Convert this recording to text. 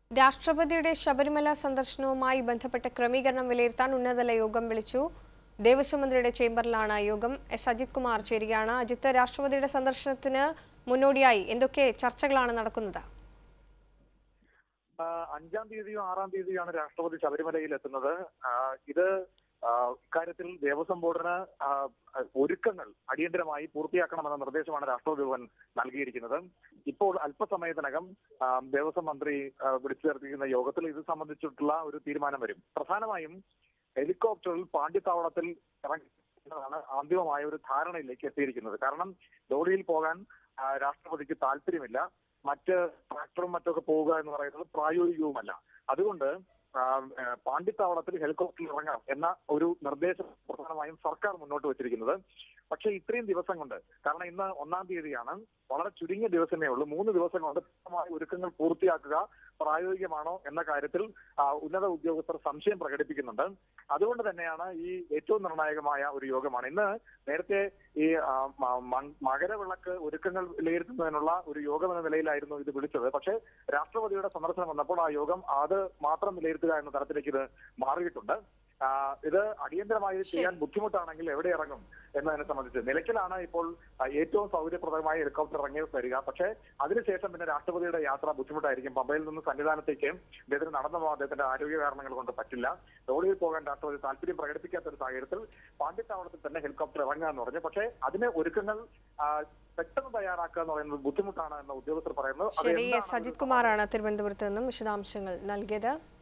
രാഷ്ട്രപതിയുടെ ശബരിമല സന്ദർശനവുമായി ബന്ധപ്പെട്ട ക്രമീകരണം വിലയിരുത്താൻ ഉന്നതതല യോഗം വിളിച്ചു ദേവസ്വം മന്ത്രിയുടെ ചേംബറിലാണ് യോഗം എസ് അജിത് കുമാർ ചേരുകയാണ് അജിത്ത് രാഷ്ട്രപതിയുടെ സന്ദർശനത്തിന് മുന്നോടിയായി എന്തൊക്കെ ചർച്ചകളാണ് നടക്കുന്നത് ആ, അഞ്ചാം തീയതിയോ ആറാം തീയതിയാണ് രാഷ്ട്രപതി ശബരിമലയിൽ എത്തുന്നത് ആ, ഇത് ആ, ഇക്കാര്യത്തിൽ ദേവസ്വം ബോർഡിന് ആ, ഒരുക്കങ്ങൾ അടിയന്തരമായി പൂർത്തിയാക്കണമെന്ന നിർദ്ദേശമാണ് രാഷ്ട്രപതി ഭവൻ നൽകിയിരിക്കുന്നത് ഇപ്പോൾ അല്പസമയത്തിനകം ആ, ദേവസ്വം മന്ത്രി ആ, വിളിച്ചു ചേർത്തിരിക്കുന്ന യോഗത്തിൽ ഇത് സംബന്ധിച്ചിട്ടുള്ള ഒരു തീരുമാനം വരും പ്രധാനമായും ഹെലികോപ്റ്ററിൽ പാണ്ഡ്യത്താവളത്തിൽ ഇറങ്ങുന്നതാണ് അന്തിമമായ ഒരു ധാരണയിലേക്ക് എത്തിയിരിക്കുന്നത് കാരണം ലോറിയിൽ പോകാൻ ആ, രാഷ്ട്രപതിക്ക് താല്പര്യമില്ല മറ്റ് ട്രാക്ടറും മറ്റൊക്കെ പോവുക എന്ന് പറയുന്നത് പ്രായോഗികവുമല്ല അതുകൊണ്ട് ആ, ആ, പാണ്ഡിത്താവളത്തിൽ ഹെലികോപ്റ്ററിൽ ഇറങ്ങാം എന്ന ഒരു നിർദ്ദേശം പ്രധാനമായും സർക്കാർ മുന്നോട്ട് വെച്ചിരിക്കുന്നത് പക്ഷേ ഇത്രയും ദിവസം കൊണ്ട് കാരണം ഇന്ന് ഒന്നാം തീയതിയാണ് വളരെ ചുരുങ്ങിയ ദിവസമേ ഉള്ളൂ മൂന്ന് ദിവസം കൊണ്ട് പൂർണ്ണമായ ഒരുക്കങ്ങൾ പൂർത്തിയാക്കുക പ്രായോഗികമാണോ എന്ന കാര്യത്തിൽ ആ, ഉന്നത ഉദ്യോഗസ്ഥർ സംശയം പ്രകടിപ്പിക്കുന്നുണ്ട് അതുകൊണ്ട് തന്നെയാണ് ഈ ഏറ്റവും നിർണായകമായ ഒരു യോഗമാണ് ഇന്ന് നേരത്തെ ഈ ആ, മ- മ- മകരവിളക്ക് ഒരുക്കങ്ങൾ വിലയിരുത്തുന്നതിനുള്ള ഒരു യോഗം എന്ന നിലയിലായിരുന്നു ഇത് വിളിച്ചത് പക്ഷേ രാഷ്ട്രപതിയുടെ സന്ദർശനം വന്നപ്പോൾ ആ യോഗം അത് മാത്രം വിലയിരുത്തുക എന്ന തരത്തിലേക്ക് ഇത് മാറിയിട്ടുണ്ട് ആ, ഇത് അടിയന്തരമായി ചെയ്യാൻ ബുദ്ധിമുട്ടാണെങ്കിൽ എവിടെ ഇറങ്ങും എന്നതിനെ സംബന്ധിച്ച് നിലയ്ക്കലാണ് ഇപ്പോൾ ആ, ഏറ്റവും സൗകര്യപ്രദമായ ഹെലികോപ്റ്റർ ഇറങ്ങി വരിക പക്ഷേ അതിനുശേഷം പിന്നെ രാഷ്ട്രപതിയുടെ യാത്ര ബുദ്ധിമുട്ടായിരിക്കും പമ്പയിൽ നിന്ന് സന്നിധാനത്തേക്ക് അദ്ദേഹത്തിന് നടന്നു പോകാൻ അദ്ദേഹത്തിന്റെ ആരോഗ്യ കാരണങ്ങൾ കൊണ്ട് പറ്റില്ല റോഡിൽ പോകാൻ രാഷ്ട്രപതി താല്പര്യം പ്രകടിപ്പിക്കാത്ത ഒരു സാഹചര്യത്തിൽ പാണ്ഡ്യത്താവളത്തിൽ തന്നെ ഹെലികോപ്റ്റർ ഇറങ്ങുക എന്ന് പറഞ്ഞു പക്ഷേ അതിന് ഒരുക്കങ്ങൾ ആ, പെട്ടെന്ന് തയ്യാറാക്കുക എന്ന് പറയുന്നത് ബുദ്ധിമുട്ടാണ് എന്ന് ഉദ്യോഗസ്ഥർ പറയുന്നത് അത് ശരി എന്താണ് എസ് അജിത് കുമാറാണ് തിരുവനന്തപുരത്ത് നിന്നും വിശദാംശങ്ങൾ നൽകിയത്